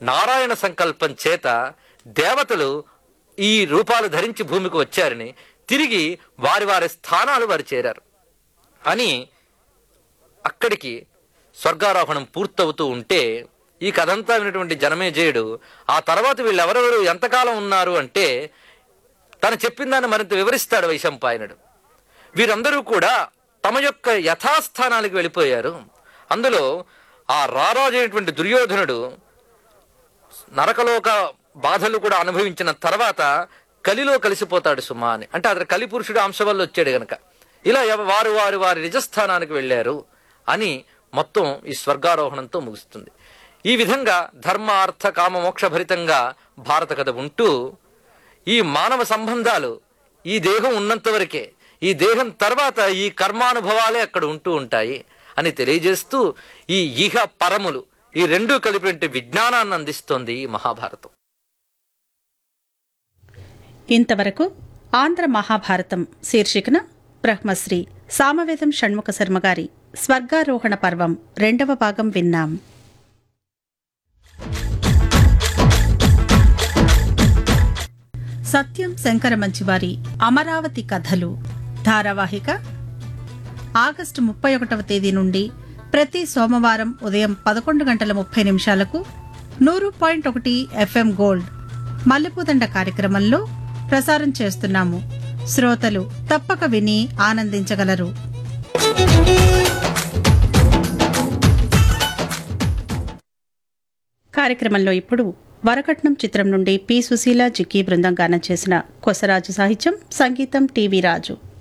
నారాయణ సంకల్పం చేత దేవతలు ఈ రూపాలు ధరించి భూమికి వచ్చారని తిరిగి వారి వారి స్థానాలు వారు చేరారు అని అక్కడికి స్వర్గారోహణం పూర్తవుతూ ఉంటే ఈ కథంతా వినటువంటి జనమేజయుడు ఆ తర్వాత వీళ్ళు ఎవరెవరు ఎంతకాలం ఉన్నారు అంటే తను చెప్పిన దాన్ని మరింత వివరిస్తాడు వైశంపాయనుడు వీరందరూ కూడా తమ యొక్క యథాస్థానాలకు వెళ్ళిపోయారు అందులో ఆ రారాజు అయినటువంటి దుర్యోధనుడు నరకలోక బాధలు కూడా అనుభవించిన తర్వాత కలిలో కలిసిపోతాడు సుమా అని అంటే అతను కలిపురుషుడు అంశ వల్ల వచ్చాడు గనక ఇలా ఎవ- వారు వారు వారి నిజస్థానానికి వెళ్ళారు అని మొత్తం ఈ స్వర్గారోహణంతో ముగుస్తుంది ఈ విధంగా ధర్మ అర్థ కామ మోక్ష భరితంగా భారత కథ ఉంటూ ఈ మానవ సంబంధాలు ఈ దేహం ఉన్నంత వరకే ఈ దేహం తర్వాత ఈ కర్మానుభవాలే అక్కడ ఉంటూ ఉంటాయి అని తెలియజేస్తూ ఈ ఇహ పరములు ఈ రెండూ కలిపినటువంటి విజ్ఞానాన్ని అందిస్తోంది ఈ మహాభారతం ఇంతవరకు ఆంధ్ర మహాభారతం శీర్షికన బ్రహ్మశ్రీ సామవేదం షణ్ముఖ శర్మ గారి స్వర్గారోహణ పర్వం రెండవ భాగం విన్నాం సత్యం శంకర మంచివారి అమరావతి కథలు ధారావాహిక ఆగస్టు ముప్పై ఒకటవ తేదీ నుండి ప్రతి సోమవారం ఉదయం పదకొండు గంటల ముప్పై నిమిషాలకు నూరు పాయింట్ ఒకటి ఎఫ్ఎం గోల్డ్ మల్లెపూదండ కార్యక్రమంలో ప్రసారం చేస్తున్నాము శ్రోతలు తప్పక విని ఆనందించగలరు కార్యక్రమంలో ఇప్పుడు వరకట్నం చిత్రం నుండి పి సుశీల జిక్కి బృందం గానం చేసిన కొసరాజు సాహిత్యం సంగీతం టీవీ రాజు